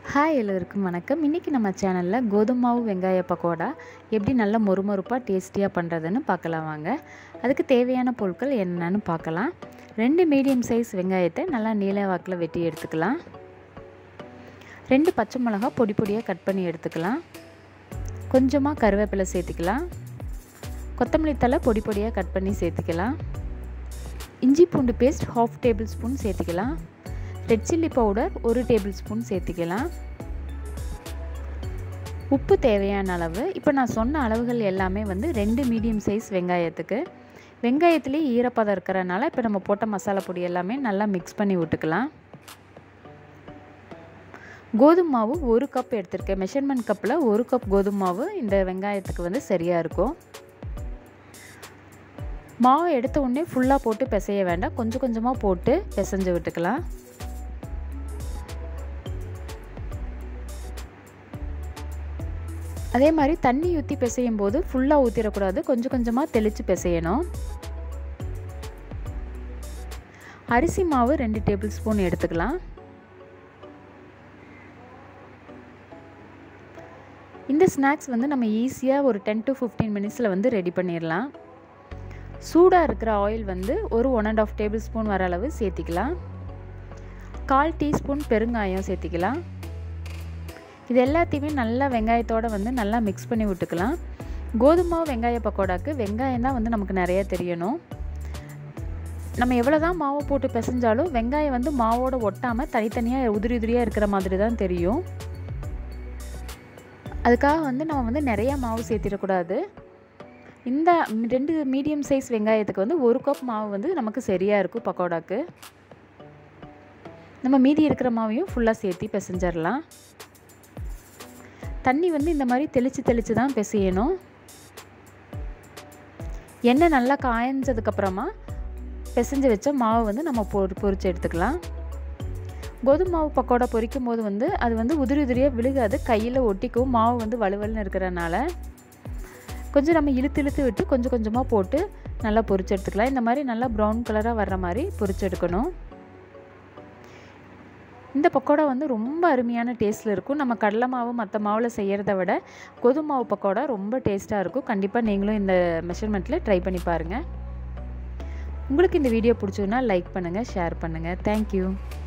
hi எல்லோருக்கும் வணக்கம் இன்றைக்கி நம்ம சேனலில் கோதுமை மாவு வெங்காய பக்கோடா எப்படி நல்லா மொறுமொறுப்பாக டேஸ்டியாக பண்ணுறதுன்னு பார்க்கலாம் வாங்க அதுக்கு தேவையான பொருட்கள் என்னென்னு பார்க்கலாம் ரெண்டு மீடியம் சைஸ் வெங்காயத்தை நல்லா நீல வாக்கில் வெட்டி எடுத்துக்கலாம் ரெண்டு பச்சை மிளகா பொடி பொடியாக கட் பண்ணி எடுத்துக்கலாம் கொஞ்சமாக கருவேப்பிலை சேர்த்துக்கலாம் கொத்தமல்லி தலை பொடி பொடியாக கட் பண்ணி சேர்த்துக்கலாம் இஞ்சி பூண்டு பேஸ்ட் ஹாஃப் டேபிள் ஸ்பூன் சேர்த்துக்கலாம் ரெட் சில்லி பவுடர் ஒரு டேபிள் ஸ்பூன் சேர்த்துக்கலாம் உப்பு தேவையான அளவு இப்போ நான் சொன்ன அளவுகள் எல்லாமே வந்து ரெண்டு மீடியம் சைஸ் வெங்காயத்துக்கு வெங்காயத்துலேயே ஈரப்பதம் இருக்கிறனால இப்போ நம்ம போட்ட மசாலா பொடி எல்லாமே நல்லா மிக்ஸ் பண்ணி விட்டுக்கலாம் கோதுமை மாவு ஒரு கப் எடுத்திருக்கேன் மெஷர்மெண்ட் கப்பில் ஒரு கப் கோதுமை மாவு இந்த வெங்காயத்துக்கு வந்து சரியாக இருக்கும் மாவை எடுத்த உடனே ஃபுல்லாக போட்டு பிசைய வேண்டாம் கொஞ்சம் கொஞ்சமாக போட்டு பிசைஞ்சு விட்டுக்கலாம் அதே மாதிரி தண்ணி ஊற்றி பிசையும் போது ஃபுல்லாக ஊற்றிடக்கூடாது கொஞ்சம் கொஞ்சமாக தெளித்து பிசையணும் அரிசி மாவு ரெண்டு டேபிள் ஸ்பூன் எடுத்துக்கலாம் இந்த ஸ்நாக்ஸ் வந்து நம்ம ஈஸியாக ஒரு டென் டு ஃபிஃப்டீன் மினிட்ஸில் வந்து ரெடி பண்ணிடலாம் சூடாக இருக்கிற ஆயில் வந்து ஒரு one and half tablespoon வர அளவு சேர்த்திக்கலாம் கால் டீஸ்பூன் பெருங்காயம் சேர்த்திக்கலாம் இது எல்லாத்தையுமே நல்லா வெங்காயத்தோடு வந்து நல்லா மிக்ஸ் பண்ணி விட்டுக்கலாம் கோதுமை வெங்காய பக்கோடாக்கு வெங்காயம் தான் வந்து நமக்கு நிறைய தெரியணும் நம்ம எவ்வளோ தான் மாவை போட்டு பிசைஞ்சாலும் வெங்காயம் வந்து மாவோடு ஒட்டாமல் தனித்தனியாக உதிரி உதிரியாக இருக்கிற மாதிரி தான் தெரியும் அதுக்காக வந்து நம்ம வந்து நிறையா மாவு சேர்த்திடக்கூடாது இந்த ரெண்டு மீடியம் சைஸ் வெங்காயத்துக்கு வந்து ஒரு கப் மாவு வந்து நமக்கு சரியாக இருக்கும் பக்கோடாக்கு நம்ம மீதி இருக்கிற மாவையும் ஃபுல்லாக சேர்த்து பிசைஞ்சிடலாம் தண்ணி வந்து இந்த மாதிரி தெளித்து தெளித்து தான் பிசையணும் எண்ணெய் நல்லா காய்ஞ்சதுக்கப்புறமா பிசைஞ்சு வச்ச மாவு வந்து நம்ம பொ பொறிச்சு எடுத்துக்கலாம் கோதுமை மாவு பக்கோடா பொரிக்கும் போது வந்து அது வந்து உதிரி உதிரியாக விழுகாது கையில் ஒட்டிக்கும் மாவு வந்து வலுவலுன்னு இருக்கிறனால கொஞ்சம் நம்ம இழுத்து இழுத்து விட்டு கொஞ்சம் கொஞ்சமாக போட்டு நல்லா பொரிச்சு எடுத்துக்கலாம் இந்த மாதிரி நல்லா ப்ரௌன் கலராக வர்ற மாதிரி பொரிச்சு எடுக்கணும் இந்த பக்கோடா வந்து ரொம்ப அருமையான டேஸ்ட்டில் இருக்கும் நம்ம கடலை மாவு மற்ற மாவில் செய்கிறத விட கோதுமை மாவு பக்கோடா ரொம்ப டேஸ்ட்டாக இருக்கும் கண்டிப்பாக நீங்களும் இந்த மெஷர்மெண்ட்டில் ட்ரை பண்ணி பாருங்கள் உங்களுக்கு இந்த வீடியோ பிடிச்சதுன்னா லைக் பண்ணுங்கள் ஷேர் பண்ணுங்கள் தேங்க்யூ